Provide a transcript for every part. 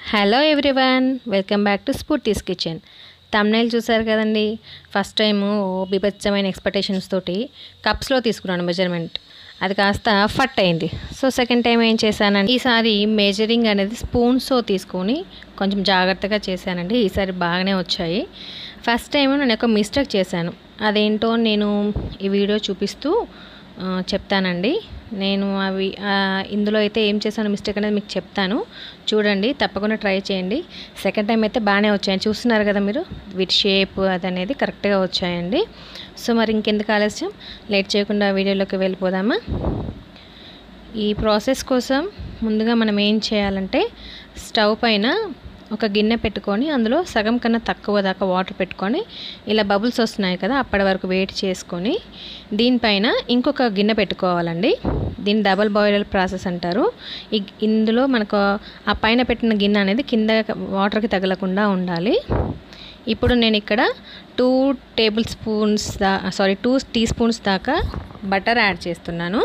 hello everyone welcome back to Spoorthi's kitchen thumbnail చూసారు కదండి first time బీభత్సమైన ఎక్స్పెక్టేషన్స్ తోటి కప్స్లో తీసుకున్నాను మెజర్మెంట్ అది కాస్త ఫట్ అయింది సో సెకండ్ టైం ఏం చేశానండి ఈసారి మెజరింగ్ అనేది స్పూన్స్తో తీసుకొని కొంచెం జాగ్రత్తగా చేశానండి ఈసారి బాగానే వచ్చాయి ఫస్ట్ టైం నేను ఒక మిస్టేక్ చేశాను అదేంటో నేను ఈ వీడియో చూపిస్తూ ఆ, చెప్తానండి నేను అవి ఆ, ఇందులో అయితే ఏం చేశాను మిస్టేక్ అనేది మీకు చెప్తాను చూడండి తప్పకుండా ట్రై చేయండి సెకండ్ టైం అయితే బాగానే వచ్చాయి చూస్తున్నారు కదా మీరు వీటి షేప్ అది అనేది కరెక్ట్గా వచ్చాయండి సో మరి ఇంకెందుకు ఆలస్యం లేట్ చేయకుండా వీడియోలోకి వెళ్ళిపోదామా ఈ ప్రాసెస్ కోసం ముందుగా మనం ఏం చేయాలంటే స్టవ్ పైన ఒక గిన్నె పెట్టుకొని అందులో సగం కన్నా తక్కువ దాకా వాటర్ పెట్టుకొని ఇలా బబుల్స్ వస్తున్నాయి కదా అప్పటి వరకు వెయిట్ చేసుకొని దీనిపైన ఇంకొక గిన్నె పెట్టుకోవాలండి దీన్ని డబల్ బాయిలర్ ప్రాసెస్ అంటారు ఈ ఇందులో మనకు ఆ పైన పెట్టిన గిన్నె అనేది కింద వాటర్కి తగలకుండా ఉండాలి ఇప్పుడు నేను ఇక్కడ టూ టేబుల్ స్పూన్స్ దా సారీ టూ టీ స్పూన్స్ దాకా బటర్ యాడ్ చేస్తున్నాను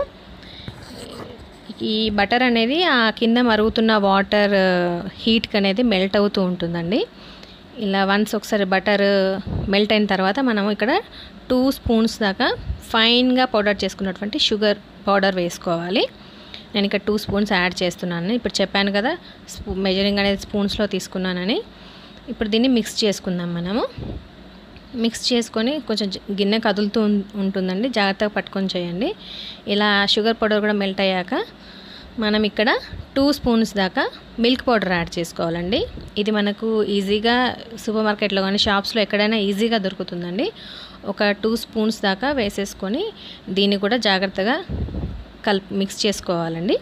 ఈ బటర్ అనేది ఆ కింద మరుగుతున్న వాటర్ హీట్కి అనేది మెల్ట్ అవుతూ ఉంటుందండి ఇలా వన్స్ ఒకసారి బటర్ మెల్ట్ అయిన తర్వాత మనం ఇక్కడ టూ స్పూన్స్ దాకా ఫైన్గా పౌడర్ చేసుకున్నటువంటి షుగర్ పౌడర్ వేసుకోవాలి నేను ఇక్కడ టూ స్పూన్స్ యాడ్ చేస్తున్నాను ఇప్పుడు చెప్పాను కదా స్పూ మెజరింగ్ అనేది స్పూన్స్లో తీసుకున్నానని ఇప్పుడు దీన్ని మిక్స్ చేసుకుందాం మనము మిక్స్ చేసుకొని కొంచెం జ- గిన్నె కదులుతూ ఉం- ఉంటుందండి జాగ్రత్తగా పట్టుకొని చేయండి ఇలా షుగర్ పౌడర్ కూడా మెల్ట్ అయ్యాక మనం ఇక్కడ టూ స్పూన్స్ దాకా మిల్క్ పౌడర్ యాడ్ చేసుకోవాలండి ఇది మనకు ఈజీగా సూపర్ మార్కెట్లో కానీ షాప్స్లో ఎక్కడైనా ఈజీగా దొరుకుతుందండి ఒక టూ స్పూన్స్ దాకా వేసేసుకొని దీన్ని కూడా జాగ్రత్తగా కల్ మిక్స్ చేసుకోవాలండి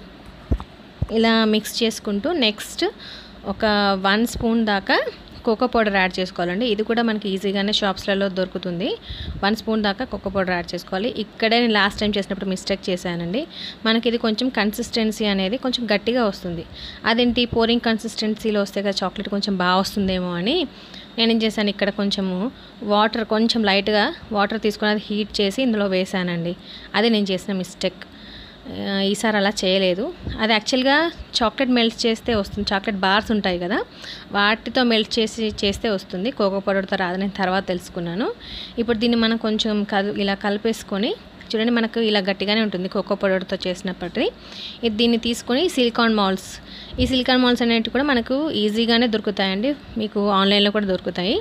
ఇలా మిక్స్ చేసుకుంటూ నెక్స్ట్ ఒక వన్ స్పూన్ దాకా కోకో పౌడర్ యాడ్ చేసుకోవాలండి ఇది కూడా మనకి ఈజీగానే షాప్స్లలో దొరుకుతుంది వన్ స్పూన్ దాకా కోకో పౌడర్ యాడ్ చేసుకోవాలి ఇక్కడే నేను లాస్ట్ టైం చేసినప్పుడు మిస్టేక్ చేశానండి మనకి ఇది కొంచెం కన్సిస్టెన్సీ అనేది కొంచెం గట్టిగా వస్తుంది అదేంటి పోరింగ్ కన్సిస్టెన్సీలో వస్తే కదా చాక్లెట్ కొంచెం బాగా వస్తుందేమో అని నేను ఏం చేశాను ఇక్కడ కొంచెము వాటర్ కొంచెం లైట్గా వాటర్ తీసుకొని అది హీట్ చేసి ఇందులో వేసానండి అది నేను చేసిన మిస్టేక్ ఆ, ఈసారి అలా చేయలేదు అది యాక్చువల్గా చాక్లెట్ మెల్ట్ చేస్తే వస్తుంది చాక్లెట్ బార్స్ ఉంటాయి కదా వాటితో మెల్ట్ చేసి చేస్తే వస్తుంది కోకో పౌడర్తో రాదు నేను తర్వాత తెలుసుకున్నాను ఇప్పుడు దీన్ని మనం కొంచెం కలు ఇలా కలిపేసుకొని చూడండి మనకు ఇలా గట్టిగానే ఉంటుంది కోకో పౌడర్తో చేసినప్పటికీ ఇది దీన్ని తీసుకొని సిలికాన్ మాల్స్ ఈ సిలికాన్ మాల్స్ అనేవి కూడా మనకు ఈజీగానే దొరుకుతాయండి మీకు ఆన్లైన్లో కూడా దొరుకుతాయి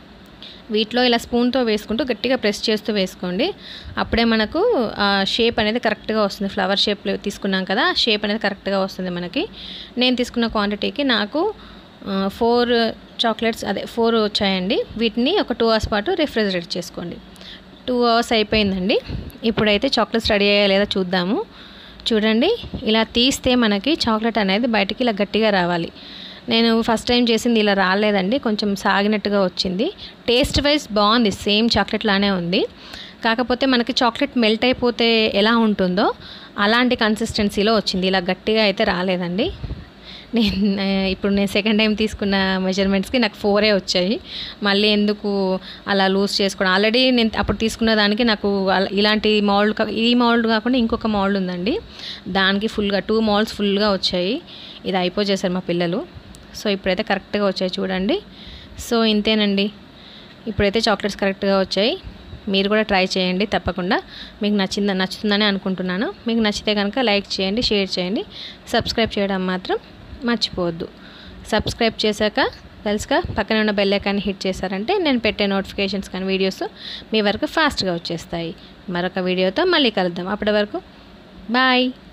వీటిలో ఇలా స్పూన్తో వేసుకుంటూ గట్టిగా ప్రెస్ చేస్తూ వేసుకోండి అప్పుడే మనకు షేప్ అనేది కరెక్ట్గా వస్తుంది ఫ్లవర్ షేప్ తీసుకున్నాం కదా షేప్ అనేది కరెక్ట్గా వస్తుంది మనకి నేను తీసుకున్న క్వాంటిటీకి నాకు ఫోర్ చాక్లెట్స్ అదే ఫోర్ వచ్చాయండి వీటిని ఒక టూ అవర్స్ పాటు రిఫ్రిజిరేట్ చేసుకోండి టూ అవర్స్ అయిపోయిందండి ఇప్పుడైతే చాక్లెట్స్ రెడీ అయ్యా లేదా చూద్దాము చూడండి ఇలా తీస్తే మనకి చాక్లెట్ అనేది బయటికి ఇలా గట్టిగా రావాలి నేను ఫస్ట్ టైం చేసింది ఇలా రాలేదండి కొంచెం సాగినట్టుగా వచ్చింది టేస్ట్ వైజ్ బాగుంది సేమ్ చాక్లెట్ లానే ఉంది కాకపోతే మనకి చాక్లెట్ మెల్ట్ అయిపోతే ఎలా ఉంటుందో అలాంటి కన్సిస్టెన్సీలో వచ్చింది ఇలా గట్టిగా అయితే రాలేదండి నేను ఆ, ఇప్పుడు నేను సెకండ్ టైం తీసుకున్న మెజర్మెంట్స్కి నాకు ఫోరే వచ్చాయి మళ్ళీ ఎందుకు అలా లూజ్ చేసుకోవడం ఆల్రెడీ నేను అప్పుడు తీసుకున్న దానికి నాకు అలా- ఇలాంటి మౌల్డ్ కా- ఈ మౌల్డ్ కాకుండా ఇంకొక మౌల్డ్ ఉందండి దానికి ఫుల్గా టూ మౌల్డ్స్ ఫుల్గా వచ్చాయి ఇది అయిపోచేశారు మా పిల్లలు సో ఇప్పుడైతే కరెక్ట్గా వచ్చాయి చూడండి సో ఇంతేనండి ఇప్పుడైతే చాక్లెట్స్ కరెక్ట్గా వచ్చాయి మీరు కూడా ట్రై చేయండి తప్పకుండా మీకు నచ్చింద నచ్చుతుందని అనుకుంటున్నాను మీకు నచ్చితే కనుక లైక్ చేయండి షేర్ చేయండి సబ్స్క్రైబ్ చేయడం మాత్రం మర్చిపోవద్దు సబ్స్క్రైబ్ చేశాక తెలుసుగా పక్కన ఉన్న బెల్ ఐకాన్ని హిట్ చేశారంటే నేను పెట్టే నోటిఫికేషన్స్ కానీ వీడియోస్ మీ వరకు ఫాస్ట్గా వచ్చేస్తాయి మరొక వీడియోతో మళ్ళీ కలుద్దాం అప్పటి వరకు బాయ్